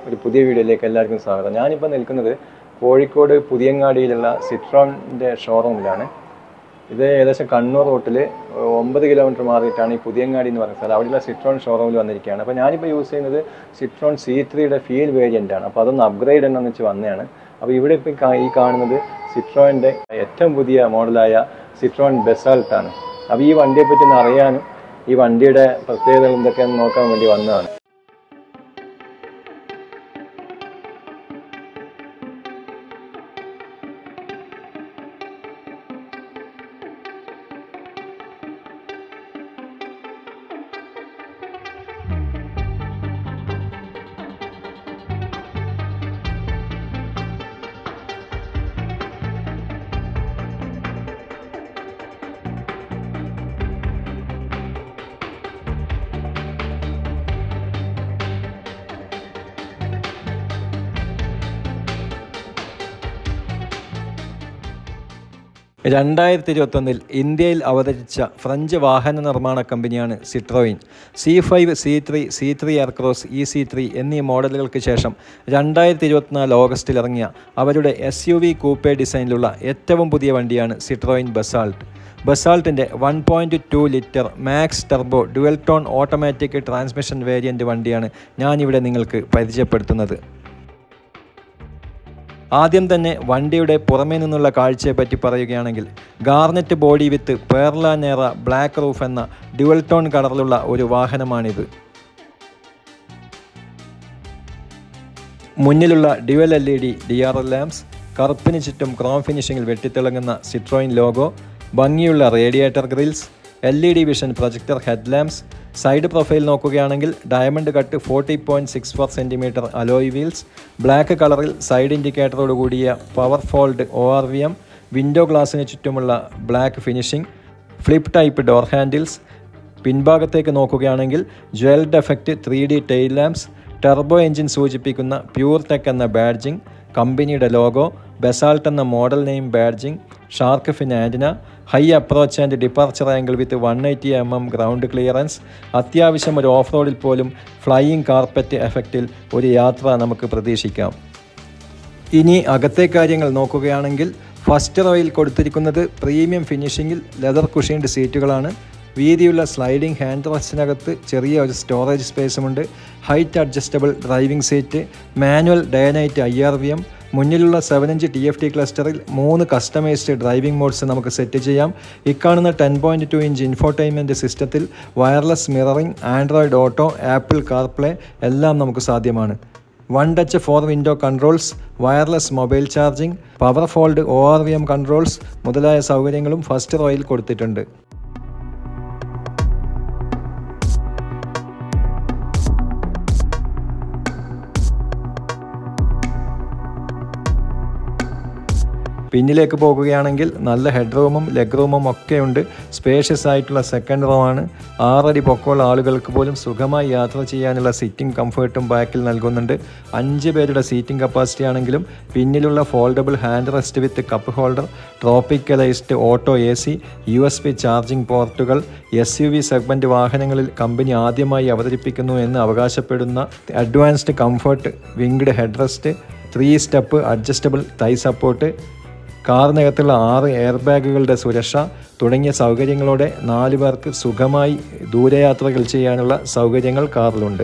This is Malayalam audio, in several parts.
ഒരു പുതിയ വീഡിയോയിലേക്ക് എല്ലാവർക്കും സ്വാഗതം ഞാനിപ്പോൾ നിൽക്കുന്നത് കോഴിക്കോട് പുതിയങ്ങാടിയിലുള്ള സിട്രോണിൻ്റെ ഷോറൂമിലാണ് ഇത് ഏകദേശം കണ്ണൂർ റൂട്ടിൽ ഒമ്പത് കിലോമീറ്റർ മാറിയിട്ടാണ് ഈ പുതിയങ്ങാടി എന്ന് പറയുന്ന സ്ഥലം അവിടെയുള്ള സിട്രോൺ ഷോറൂമിൽ വന്നിരിക്കുകയാണ് അപ്പോൾ ഞാനിപ്പോൾ യൂസ് ചെയ്യുന്നത് സിട്രോൺ സി ത്രീയുടെ ഫീൽ വേരിയൻ്റ് ആണ് അപ്പോൾ അതൊന്ന് അപ്ഗ്രേഡ് ചെയ്യണമെന്ന് വെച്ച് വന്നതാണ് അപ്പോൾ ഇവിടെ ഇപ്പോൾ കാ- ഈ കാണുന്നത് സിട്രോണിൻ്റെ ഏറ്റവും പുതിയ മോഡലായ സിട്രോൺ ബെസാൾട്ട് ആണ് അപ്പോൾ ഈ വണ്ടിയെ പറ്റി ഒന്ന് അറിയാനും ഈ വണ്ടിയുടെ പ്രത്യേകതകൾ എന്തൊക്കെയാണെന്ന് നോക്കാൻ വേണ്ടി വന്നതാണ് രണ്ടായിരത്തി ഇരുപത്തൊന്നിൽ ഇന്ത്യയിൽ അവതരിച്ച ഫ്രഞ്ച് വാഹന നിർമ്മാണ കമ്പനിയാണ് Citroen C five C three C three Aircross E C three എന്നീ മോഡലുകൾക്ക് ശേഷം രണ്ടായിരത്തി ഇരുപത്തിനാല് ഓഗസ്റ്റിൽ ഇറങ്ങിയ അവരുടെ എസ് യു വി കൂപ്പേ ഡിസൈനിലുള്ള ഏറ്റവും പുതിയ വണ്ടിയാണ് സിട്രോയിൻ ബസാൾട്ട് ബസാൾട്ടിൻ്റെ one point two litre max turbo dual tone automatic transmission variant വണ്ടിയാണ് ഞാനിവിടെ നിങ്ങൾക്ക് പരിചയപ്പെടുത്തുന്നത് ആദ്യം തന്നെ വണ്ടിയുടെ പുറമേ നിന്നുള്ള കാഴ്ചയെ പറ്റി പറയുകയാണെങ്കിൽ ഗാർനെറ്റ് ബോഡി വിത്ത് പേർല നേറ ബ്ലാക്ക് റൂഫ് എന്ന ഡ്യുവൽ ടോൺ കളറിലുള്ള ഒരു വാഹനമാണിത് മുന്നിലുള്ള dual L E D D R L lamps കറുപ്പിന് ചുറ്റും ക്രോം ഫിനിഷിങ്ങിൽ വെട്ടിത്തിളങ്ങുന്ന സിട്രോയിൻ ലോഗോ ഭംഗിയുള്ള radiator grills L E D vision projector head lamps side profile നോക്കുകയാണെങ്കിൽ diamond cut forty point six four centimetre alloy wheels black കളറിൽ സൈഡ് ഇൻഡിക്കേറ്ററോട് കൂടിയ power fold O R V M window ഗ്ലാസ്സിന് ചുറ്റുമുള്ള black finishing flip type door handles പിൻഭാഗത്തേക്ക് നോക്കുകയാണെങ്കിൽ jewelled effect three D tail lamps turbo engine സൂചിപ്പിക്കുന്ന പ്യൂർ ടെക് എന്ന ബാഡ്ജിംഗ് കമ്പനിയുടെ ലോഗോ ബെസാൾട്ട് എന്ന model name badging shark fin antenna high approach and departure angle with one eighty M M ground clearance അത്യാവശ്യം ഒരു ഓഫ് റോഡിൽ പോലും ഫ്ലൈയിങ് കാർപ്പറ്റ് എഫക്റ്റിൽ ഒരു യാത്ര നമുക്ക് പ്രതീക്ഷിക്കാം ഇനി അകത്തെ കാര്യങ്ങൾ നോക്കുകയാണെങ്കിൽ ഫസ്റ്റ് റോയിൽ കൊടുത്തിരിക്കുന്നത് പ്രീമിയം ഫിനിഷിങ്ങിൽ ലെതർ കുഷീൻഡ് സീറ്റുകളാണ് വീതിയുള്ള സ്ലൈഡിംഗ് ഹാൻഡ് റെസ്റ്റിനകത്ത് ചെറിയ ഒരു സ്റ്റോറേജ് സ്പേസുമുണ്ട് height adjustable driving seat manual day night I R V M മുന്നിലുള്ള seven inch T F T ക്ലസ്റ്ററിൽ മൂന്ന് കസ്റ്റമൈസ്ഡ് ഡ്രൈവിംഗ് മോഡ്സ് നമുക്ക് സെറ്റ് ചെയ്യാം ഇക്കാണുന്ന ten point two inch infotainment സിസ്റ്റത്തിൽ wireless mirroring Android Auto Apple CarPlay എല്ലാം നമുക്ക് സാധ്യമാണ് one touch four window controls wireless mobile charging power fold O R V M controls മുതലായ സൗകര്യങ്ങളും ഫസ്റ്റ് റോയിൽ കൊടുത്തിട്ടുണ്ട് പിന്നിലേക്ക് പോകുകയാണെങ്കിൽ നല്ല ഹെഡ് റൂമും ലെഗ് റൂമും ഒക്കെ ഉണ്ട് സ്പേഷ്യസ് ആയിട്ടുള്ള സെക്കൻഡ് റോ ആണ് ആറടി പൊക്കമുള്ള ആളുകൾക്ക് പോലും സുഖമായി യാത്ര ചെയ്യാനുള്ള സിറ്റിംഗ് കംഫർട്ടും ബാക്കിൽ നൽകുന്നുണ്ട് അഞ്ച് പേരുടെ സീറ്റിംഗ് കപ്പാസിറ്റി ആണെങ്കിലും പിന്നിലുള്ള foldable hand rest with cup holder tropicalised auto A C U S P charging പോർട്ടുകൾ എസ് യു വി സെഗ്മെൻറ്റ് വാഹനങ്ങളിൽ കമ്പനി ആദ്യമായി അവതരിപ്പിക്കുന്നു എന്ന് അവകാശപ്പെടുന്ന advanced comfort winged head rest three step adjustable thigh support കാറിനകത്തുള്ള ആറ് എയർ ബാഗുകളുടെ സുരക്ഷ തുടങ്ങിയ സൗകര്യങ്ങളോടെ നാല് പേർക്ക് സുഖമായി ദൂരയാത്രകൾ ചെയ്യാനുള്ള സൗകര്യങ്ങൾ കാറിലുണ്ട്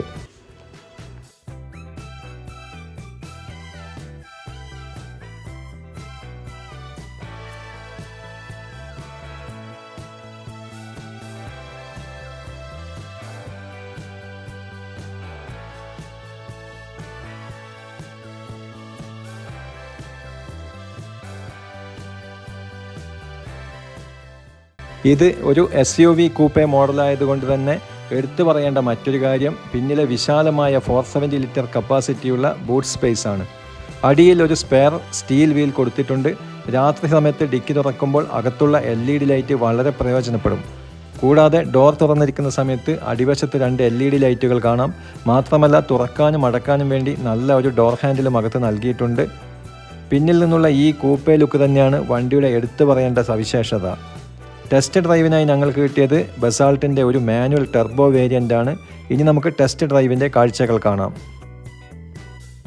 ഇത് ഒരു എസ് യു വി കൂപ്പെ മോഡലായതുകൊണ്ട് തന്നെ എടുത്തു പറയേണ്ട മറ്റൊരു കാര്യം പിന്നിലെ വിശാലമായ ഫോർ സെവൻറ്റി ലിറ്റർ കപ്പാസിറ്റിയുള്ള ബൂട്ട് സ്പേസ് ആണ് അടിയിൽ ഒരു സ്പെയർ സ്റ്റീൽ വീൽ കൊടുത്തിട്ടുണ്ട് രാത്രി സമയത്ത് ഡിക്കി തുറക്കുമ്പോൾ അകത്തുള്ള എൽ ഇ ഡി ലൈറ്റ് വളരെ പ്രയോജനപ്പെടും കൂടാതെ ഡോർ തുറന്നിരിക്കുന്ന സമയത്ത് അടിവശത്ത് രണ്ട് എൽ ഇ ഡി ലൈറ്റുകൾ കാണാം മാത്രമല്ല തുറക്കാനും അടക്കാനും വേണ്ടി നല്ല ഒരു ഡോർ ഹാൻഡിലും അകത്ത് നൽകിയിട്ടുണ്ട് പിന്നിൽ നിന്നുള്ള ഈ കൂപ്പേ ലുക്ക് തന്നെയാണ് വണ്ടിയുടെ എടുത്തു പറയേണ്ട സവിശേഷത ടെസ്റ്റ് ഡ്രൈവിനായി ഞങ്ങൾക്ക് കിട്ടിയത് ബസാൾട്ടിൻ്റെ ഒരു മാനുവൽ ടെർബോ വേരിയൻ്റ് ആണ് ഇനി നമുക്ക് ടെസ്റ്റ് ഡ്രൈവിൻ്റെ കാഴ്ചകൾ കാണാം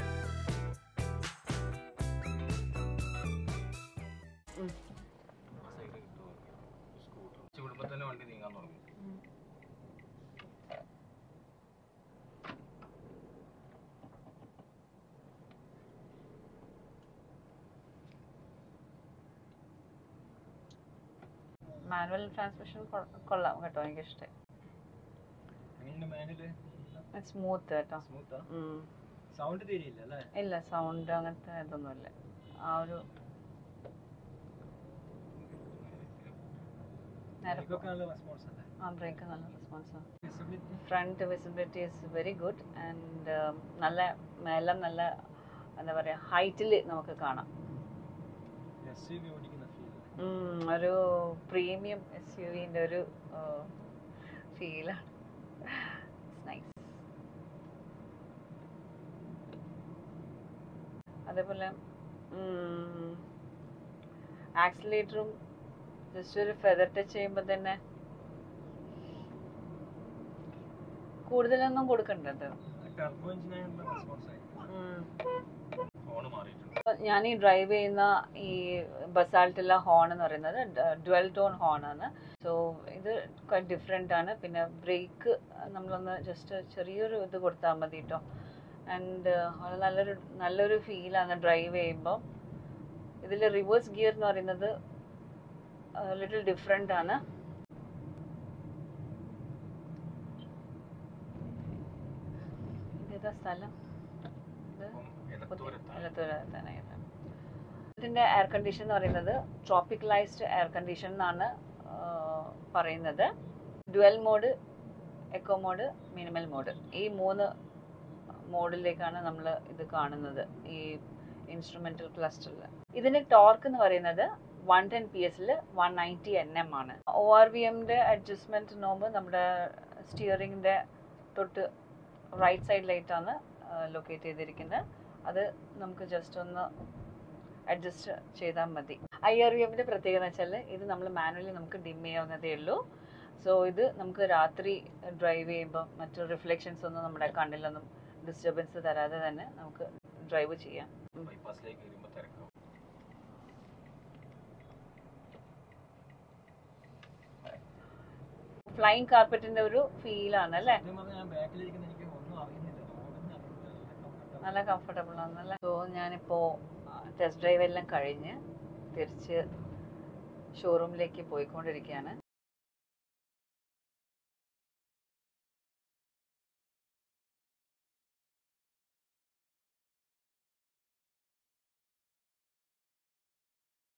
വണ്ടി നീങ്ങാൻ തുടങ്ങി മാനുവൽ ട്രാൻസ്മിഷൻ കൊള്ളാം കേട്ടോ എനിക്ക് ഇഷ്ടമായി എങ്ങനെയുണ്ട് മാനുവല് സ്മൂത്ത് കേട്ടോ സ്മൂത്താ ഉം. സൗണ്ട് തീരെയില്ല അല്ലേ ഇല്ല സൗണ്ട് അങ്ങനത്തെ ഇതൊന്നുമില്ല ആ ഒരു നേരെ ഇതൊക്കെ നല്ല റെസ്പോൺസ് അല്ലേ ആ ബ്രേക്ക് നല്ല റെസ്പോൺസാണ് visibility front visibility is very good and നല്ല എല്ലാം നല്ല എന്താ പറയുക ഹൈറ്റിൽ നമുക്ക് കാണാം എസ് യു വി ഓടിക്കുന്ന ഫീൽ ഉം, ഒരു പ്രീമിയം എസ് യു വിൻ്റെ ഒരു ഫീലാണ് നൈസ് അതേപോലെ ആക്സിലേറ്ററും ജസ്റ്റ് ഒരു ഫെദർ ടച്ച് ചെയ്യുമ്പോൾ തന്നെ കൂടുതലൊന്നും കൊടുക്കണ്ടത് ടർബോ എഞ്ചിനായുള്ള റെസ്പോൺസ് ആയിരിക്കും ഫോണ് മാറിയിട്ടുണ്ട് ഞാൻ ഈ ഡ്രൈവ് ചെയ്യുന്ന ഈ ബസാൾട്ടില്ല ഹോൺ എന്ന് പറയുന്നത് ഡ്വൽ ടോൺ ഹോൺ ആണ് സോ ഇത് ഡിഫറെൻ്റ് ആണ് പിന്നെ ബ്രേക്ക് നമ്മളൊന്ന് ജസ്റ്റ് ചെറിയൊരു ഇത് കൊടുത്താൽ മതി കേട്ടോ ആൻഡ് നല്ലൊരു നല്ലൊരു ഫീലാണ് ഡ്രൈവ് ചെയ്യുമ്പോൾ ഇതിൽ റിവേഴ്സ് ഗിയർ എന്ന് പറയുന്നത് ലിറ്റിൽ ഡിഫറെൻ്റ് ആണ് ഇതേതാ സ്ഥലം ഇത് അപ്പം എലത്തൂരെത്താൻ എലത്തൂരായിട്ട് ഇതിന്റെ എയർ കണ്ടീഷൻ എന്ന് പറയുന്നത് ട്രോപ്പിക്കലൈസ്ഡ് എയർ കണ്ടീഷൻ എന്നാണ് ആ, പറയുന്നത് dual mode eco mode minimal mode ഈ മൂന്ന് മോഡിലേക്കാണ് നമ്മൾ ഇത് കാണുന്നത് ഈ ഇൻസ്ട്രുമെന്റൽ ക്ലസ്റ്ററിൽ ഇതിന് ടോർക്ക് എന്ന് പറയുന്നത് വൺ ടെൻ പി എസിൽ വൺ നയൻറ്റി എൻ എം ആണ് ഒ ആർ വി എമ്മിന്റെ അഡ്ജസ്റ്റ്മെന്റ് നോമ്പ് നമ്മുടെ സ്റ്റിയറിംഗിന്റെ തൊട്ട് റൈറ്റ് സൈഡിലായിട്ടാണ് ലൊക്കേറ്റ് ചെയ്തിരിക്കുന്നത് അത് നമുക്ക് ജസ്റ്റ് ഒന്ന് അഡ്ജസ്റ്റ് ചെയ്താൽ മതി ഐ ആർ വി എമ്മിന്റെ പ്രത്യേകത എന്ന് വെച്ചാൽ ഇത് നമ്മൾ മാനുവലി നമുക്ക് ഡിം ചെയ്യാവുന്നതേ ഉള്ളൂ സോ ഇത് നമുക്ക് രാത്രി ഡ്രൈവ് ചെയ്യുമ്പോൾ മറ്റു റിഫ്ലക്ഷൻസ് ഒന്നും നമ്മുടെ കണ്ണിലൊന്നും ഡിസ്റ്റർബൻസ് തരാതെ തന്നെ നമുക്ക് ഡ്രൈവ് ചെയ്യാം ബൈപ്പാസിലേക്ക് വരുമ്പോ തിരക്കും ഫ്ലൈങ് കാർപ്പറ്റിന്റെ ഒരു ഫീലാണ് അല്ലേ സത്യം പറഞ്ഞാൽ ഞാൻ ബാക്കിലിരിക്കുന്ന എനിക്ക് ഒന്നും അറിയുന്നില്ല റോഡിന് അറിയില്ല നല്ല കംഫർട്ടബിൾ ആണല്ലേ സോ ഞാനിപ്പോ ടെസ്റ്റ് ഡ്രൈവ് എല്ലാം കഴിഞ്ഞ് തിരിച്ച് ഷോറൂമിലേക്ക് പോയിക്കൊണ്ടിരിക്കുകയാണ്